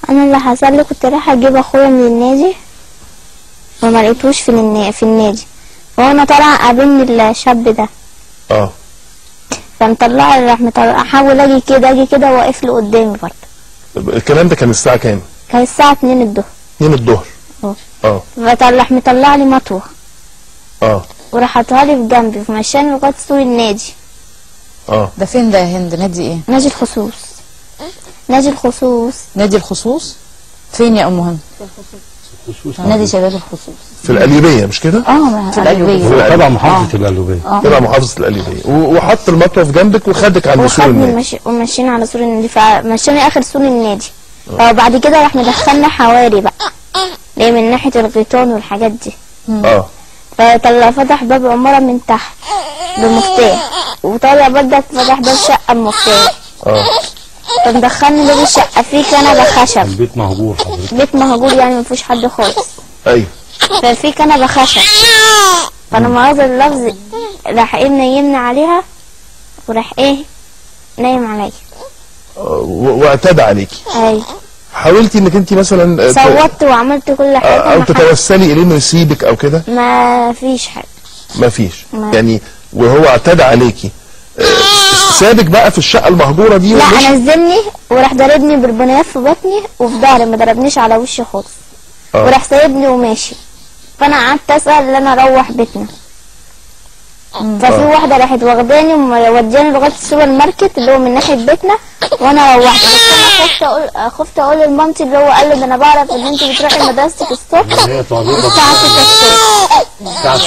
انا اللي حصل لي كنت رايحه اجيب اخويا من النادي وما لقيتوش في النا... في النادي وانا طالعه قابلني الشاب ده اه فمطلع راح مطلع احاول اجي كده اجي كده واقف لي قدامي برضه الكلام ده كان الساعه كام كان الساعه 2 الظهر 2 الظهر اه اه فطلع مطلع لي مطوه اه وراح حاطها لي في جنبي فمشاني لغايه سور النادي اه ده فين ده يا هند نادي ايه نادي الخصوص نادي الخصوص نادي الخصوص فين يا ام هند نادي شباب الخصوص في القليوبيه مش كده اه ما- في القليوبية. أيوة. في تبع محافظة القلوبية تبع محافظه القليوبيه و- وحط المطوه في جنبك وخدك عند سور وخدني النادي مشي ومشينا على سور النادي فمشاني اخر سور النادي وبعد كده راح مدخلنا حواري بقى ليه من ناحيه الغيطان والحاجات دي اه فطلع فتح باب عمارة من تحت بمفتاح وطالع بدك فتح باب شقة بمفتاح اه فمدخلني باب الشقة فيه كنبة خشب البيت مهجور حضرتك بيت مهجور يعني مفيش حد خالص ايوه ففي كنبة خشب فانا مؤاخذة اللفظ راح ايه منيمني عليها وراح ايه نايم عليا آه، و- واعتدى عليكي اي حاولتي انك انت مثلا آه، ت- صوتت وعملت كل حاجة آه، او ما حد- تتوسلي اليه انه يسيبك او كده ما فيش حاجة ما فيش ما- يعني وهو اعتدى عليكي آه، سابك بقى في الشقه المهجوره دي لا ومشي؟ نزلني وراح ضربني بالبنيات في بطني وفي ظهري ما ضربنيش على وشي خالص آه. وراح سايبني وماشي فانا قعدت اسال ان انا اروح بيتنا ففي آه. واحده راحت واخداني ووداني لغايه السوبر ماركت اللي هو من ناحيه بيتنا وانا روحت بس انا خفت اقول خفت اقول لمامتي اللي هو قال له ده انا بعرف ان انت بتروحي مدرستك الصبح هي تعرضك الساعه 6 الصبح بتاعت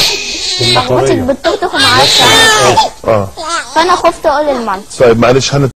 اخبطك المطرية بالتوك وما عرفتش اعمل حاجه اه فانا خفت اقول لمامتي طيب معلش هن